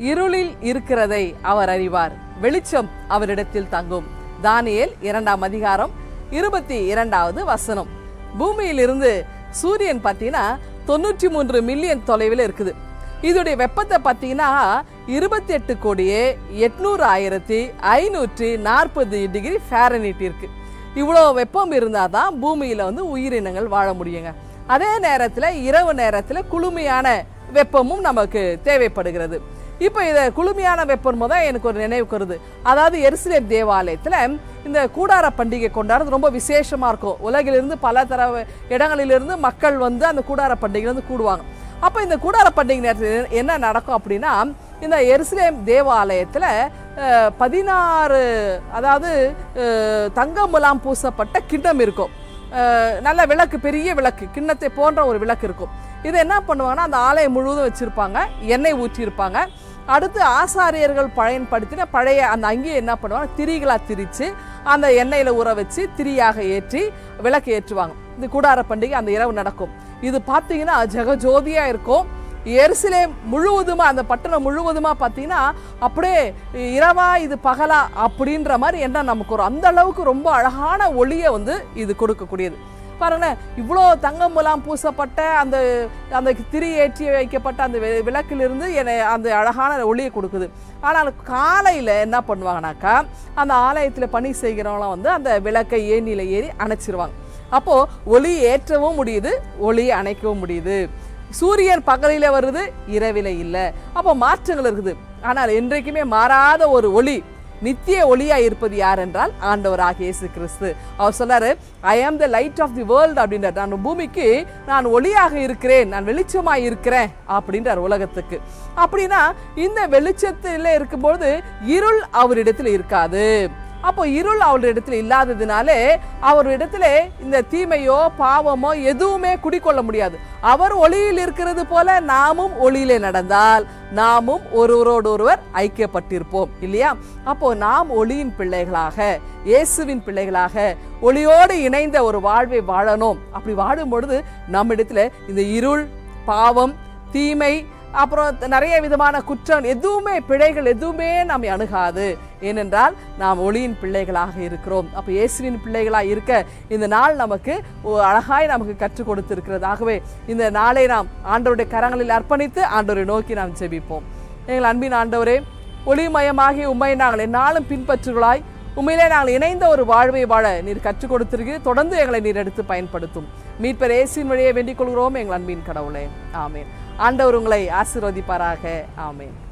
இருளில் இருக்கிறதை அவர் அறிவார் வெளிச்சம் அவரிடத்தில் தங்கும் தானியேல் இரண்டாம் அதிகாரம் இருபத்தி இரண்டாவது வசனம் பூமியிலிருந்து சூரியன் பார்த்தீங்கன்னா தொண்ணூற்றி மூன்று மில்லியன் தொலைவில் இருக்குது இதோடைய வெப்பத்தை பார்த்தீங்கன்னா இருபத்தி எட்டு கோடியே எட்நூறு ஆயிரத்தி ஐநூற்றி நாற்பது டிகிரி ஃபேரனிட் இருக்கு இவ்வளோ வெப்பம் இருந்தால் தான் பூமியில் வந்து உயிரினங்கள் வாழ முடியுங்க அதே நேரத்தில் இரவு நேரத்தில் குளுமையான வெப்பமும் நமக்கு தேவைப்படுகிறது இப்போ இதை குளுமையான வெப்பம் தான் எனக்கு ஒரு நினைவுக்கு வருது அதாவது எருசலேம் தேவாலயத்தில் இந்த கூடார பண்டிகை கொண்டாடுறது ரொம்ப விசேஷமா இருக்கும் உலகிலிருந்து பல தர இடங்களிலிருந்து மக்கள் வந்து அந்த கூடார பண்டிகை வந்து கூடுவாங்க அப்போ இந்த கூடார பண்டிகை நேரத்தில் என்ன நடக்கும் அப்படின்னா இந்த எருசலேம் தேவாலயத்தில் அஹ், பதினாறு அதாவது அஹ், தங்க முலாம் பூசப்பட்ட கிண்ணம் இருக்கும் அஹ், நல்ல விளக்கு பெரிய விளக்கு கிண்ணத்தை போன்ற ஒரு விளக்கு இருக்கும் இதை என்ன பண்ணுவாங்கன்னா அந்த ஆலயம் முழுவதும் வச்சிருப்பாங்க எண்ணெய் ஊற்றி இருப்பாங்க அடுத்து ஆசாரியர்கள் பயன்படுத்தின பழைய அந்த அங்கேயே என்ன பண்ணுவாங்க திரிகளாக திரிச்சு அந்த எண்ணெயில் ஊற வச்சு திரியாக ஏற்றி விளக்கு ஏற்றுவாங்க இது கூடார பண்டிகை அந்த இரவு நடக்கும் இது பார்த்தீங்கன்னா ஜெகஜோதியா இருக்கும் எருசலேம் முழுவதுமா அந்த பட்டணம் முழுவதுமா பார்த்தீங்கன்னா அப்படியே இரவா இது பகலா அப்படின்ற மாதிரி எண்ணம் நமக்கு வரும் அந்த அளவுக்கு ரொம்ப அழகான ஒளியை வந்து இது கொடுக்கக்கூடியது பாருங்களேன் இவ்வளோ தங்கம் முலாம் பூசப்பட்ட அந்த அந்த திரி ஏற்றி வைக்கப்பட்ட அந்த வி- விளக்கிலிருந்து என்னை அந்த அழகான ஒளியை கொடுக்குது ஆனால் காலையில் என்ன பண்ணுவாங்கனாக்கா அந்த ஆலயத்தில் பணி செய்கிறவங்களாம் வந்து அந்த விளக்கை ஏணியில் ஏறி அணைச்சிருவாங்க அப்போது ஒளி ஏற்றவும் முடியுது ஒளி அணைக்கவும் முடியுது சூரியன் பகலில வருது இரவில இல்லை அப்போ மாற்றங்கள் இருக்குது ஆனால் என்றைக்குமே மாறாத ஒரு ஒளி நித்திய ஒளியா இருப்பது யார் என்றால் ஆண்டவராக இயேசு கிறிஸ்து அவர் சொன்னாரு I am the light of the world அப்படின்றார் நான் பூமிக்கு நான் ஒளியாக இருக்கிறேன் நான் வெளிச்சமாக இருக்கிறேன் அப்படின்றார் உலகத்துக்கு அப்படின்னா இந்த வெளிச்சத்தில் இருக்கும்போது இருள் அவரிடத்தில் இருக்காது அப்போ இருள் அவரிடத்தில் இல்லாததினாலே அவரிடத்துல இந்த தீமையோ பாவமோ எதுவுமே குடிக்கொள்ள முடியாது அவர் ஒளியில் இருக்கிறது போல நாமும் ஒளியிலே நடந்தால் நாமும் ஒருவரோடு ஒருவர் ஐக்கியப்பட்டிருப்போம் இல்லையா அப்போ நாம் ஒளியின் பிள்ளைகளாக இயேசுவின் பிள்ளைகளாக ஒளியோடு இணைந்த ஒரு வாழ்வை வாழணும் அப்படி வாழும் பொழுது நம்மிடத்துல இந்த இருள் பாவம் தீமை அப்புறம் நிறைய விதமான குற்றம் எதுவுமே பிழைகள் எதுவுமே நம்மை அணுகாது ஏனென்றால் நாம் ஒளியின் பிள்ளைகளாக இருக்கிறோம் அப்போ இயேசுவின் பிள்ளைகளாக இருக்க இந்த நாள் நமக்கு ஒரு அழகாய் நமக்கு கற்றுக் கொடுத்திருக்கிறது ஆகவே இந்த நாளை நாம் ஆண்டவருடைய கரங்களில் அர்ப்பணித்து ஆண்டவரை நோக்கி நாம் ஜெபிப்போம் எங்கள் அன்பின் ஆண்டவரே ஒளிமயமாகி உண்மை நாங்கள் என்னாலும் பின்பற்றுகளாய் உண்மையிலே நாங்கள் இணைந்த ஒரு வாழ்வை வாழ நீர் கற்றுக் கொடுத்திருக்கிறீர் தொடர்ந்து எங்களை நீர் எடுத்து பயன்படுத்தும் மீட்பர் இயேசுவின் வழியை வேண்டிக் கொள்கிறோம் எங்கள் அன்பின் கடவுளே ஆமேன் ஆண்டவர் உங்களை ஆசீர்வதிப்பாராக ஆமேன்